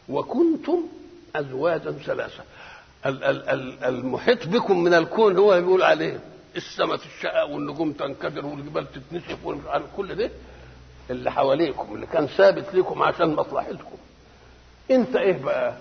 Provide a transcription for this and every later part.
وكنتم ازواجا ثلاثه ال- ال- ال- المحيط بكم من الكون هو اللي بيقول عليه السماء تشقق والنجوم تنكدر والجبال تتنسف والمش عارف كل ده اللي حواليكم اللي كان ثابت لكم عشان مصلحتكم انت ايه بقى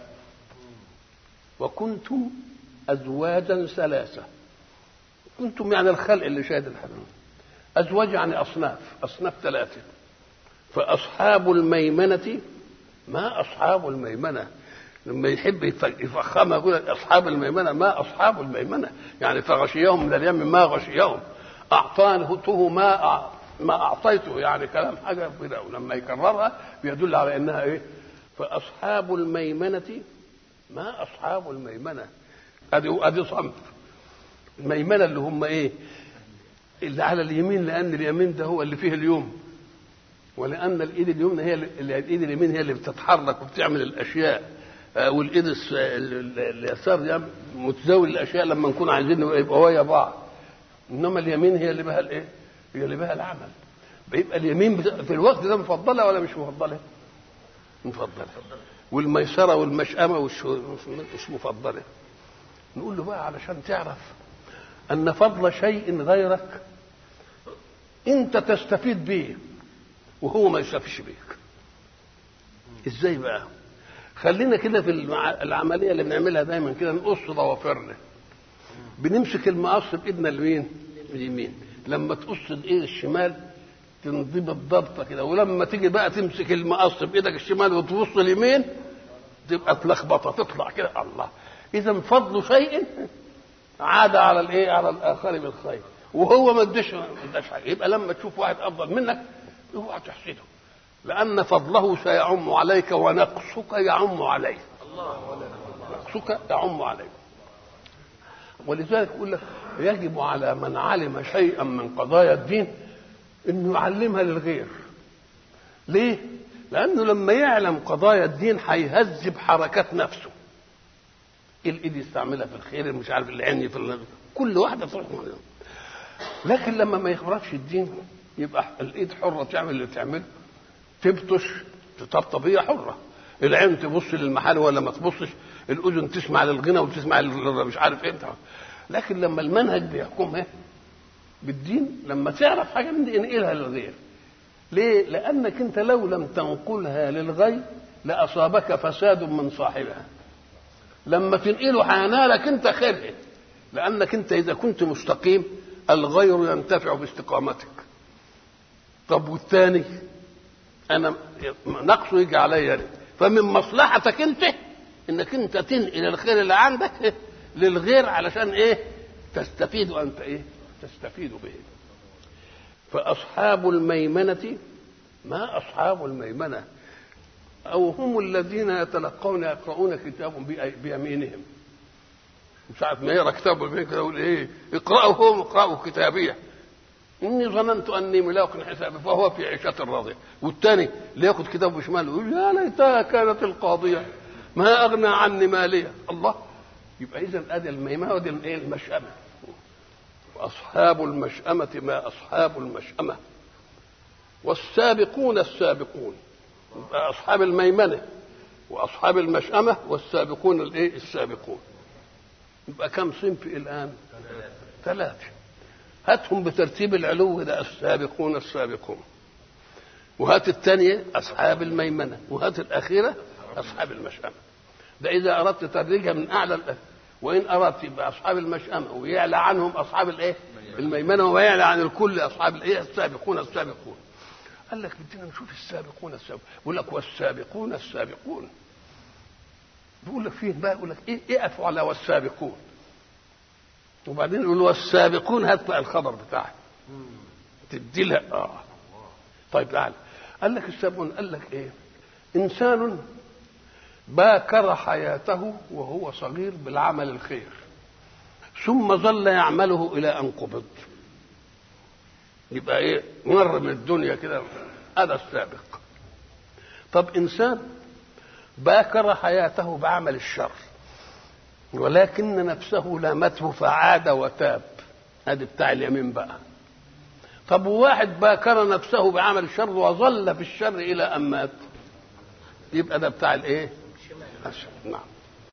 وكنتم ازواجا ثلاثه كنتم يعني الخلق اللي شاهد الحرام ازواج يعني اصناف اصناف ثلاثه فاصحاب الميمنه ما اصحاب الميمنه لما يحب يف- يفخمها يقول لك اصحاب الميمنه ما اصحاب الميمنه يعني فغشيهم من اليم ما غشيهم اعطانته ما أع- ما اعطيته يعني كلام حاجه كده ولما يكررها بيدل على انها ايه فاصحاب الميمنه ما اصحاب الميمنه ادي ادي صنف الميمنه اللي هم ايه اللي على اليمين لان اليمين ده هو اللي فيه اليوم ولان الايد اليمنى هي اللي الايد اليمين هي اللي بتتحرك وبتعمل الاشياء آه، والايد الس- ال- ال- اليسار دي متزاول الاشياء لما نكون عايزين يبقى ويا بعض انما اليمين هي اللي بها الايه؟ هي اللي بها العمل بيبقى اليمين بتا- في الوقت ده مفضله ولا مش مفضله؟ مفضله والميسره والمشأمه والش- مش مفضله نقول له بقى علشان تعرف ان فضل شيء غيرك انت تستفيد به وهو ما يستفيدش بيك ازاي بقى خلينا كده في المع- العمليه اللي بنعملها دايما كده نقص ضوافرنا بنمسك المقص بايدنا اليمين اليمين لما تقص بايد الشمال تنضبط ضبطه كده ولما تيجي بقى تمسك المقص بايدك الشمال وتبص اليمين تبقى تلخبطه تطلع كده الله اذا فضل شيء عاد على الايه على الاخر بالخير وهو ما اداش ما اداش حاجه يبقى لما تشوف واحد افضل منك اوعى تحسده لان فضله سيعم عليك ونقصك يعم عليه نقصك يعم عليك ولذلك يقول لك يجب على من علم شيئا من قضايا الدين انه يعلمها للغير ليه لانه لما يعلم قضايا الدين هيهذب حركات نفسه الايد يستعملها في الخير مش عارف العين في ال- كل واحده تروح مع- لكن لما ما يخبركش الدين يبقى الايد حره تعمل اللي تعمله تبطش تطبطب هي حره العين تبص للمحل ولا ما تبصش الاذن تسمع للغنى وتسمع لل- مش عارف ايه بتاع. لكن لما المنهج بيحكمها بالدين لما تعرف حاجه من دي انقلها للغير ليه لانك انت لو لم تنقلها للغير لاصابك فساد من صاحبها لما تنقله هينالك انت خيرها لانك انت اذا كنت مستقيم الغير ينتفع باستقامتك طب والثاني انا نقصه يجي عليا أنا. فمن مصلحتك انت انك انت تنقل الخير اللي عندك للغير علشان ايه تستفيد انت ايه تستفيد به فاصحاب الميمنه ما اصحاب الميمنه او هم الذين يتلقون يقرؤون كتابهم بأي- بيمينهم ساعة ما يقرا كتابه بيمينه كده يقول ايه اقرأوا هم اقرأوا كتابيه اني ظننت اني ملاق حسابي فهو في عيشة راضية والثاني ليأخذ كتابه بشماله يقول يا ليتها كانت القاضية ما اغنى عني مالية الله يبقى اذا ادي الميمنة ودي الايه المشأمة واصحاب المشأمة ما اصحاب المشأمة والسابقون السابقون يبقى اصحاب الميمنة واصحاب المشأمة والسابقون الايه السابقون يبقى كم صنف الان ثلاثة هاتهم بترتيب العلو ده السابقون السابقون وهات الثانية أصحاب الميمنة وهات الأخيرة أصحاب المشأمة ده إذا أردت تدريجها من أعلى الأ- وإن أردت يبقى أصحاب المشأمة ويعلى عنهم أصحاب الإيه؟ الميمنة ويعلى عن الكل أصحاب الإيه؟ السابقون السابقون قال لك بدنا نشوف السابقون السابقون يقول لك والسابقون السابقون بيقول لك فيه بقى يقول لك ايه اقفوا على والسابقون وبعدين يقول والسابقون هات بقى الخبر بتاعه تدي لها اه طيب تعال قال لك السابقون قال لك ايه انسان باكر حياته وهو صغير بالعمل الخير ثم ظل يعمله الى ان قبض يبقى ايه مر من الدنيا كده هذا السابق طب انسان باكر حياته بعمل الشر ولكن نفسه لامته فعاد وتاب هذه بتاع اليمين بقى طب وواحد باكر نفسه بعمل الشر وظل في الشر الى ان مات يبقى ده بتاع الايه نعم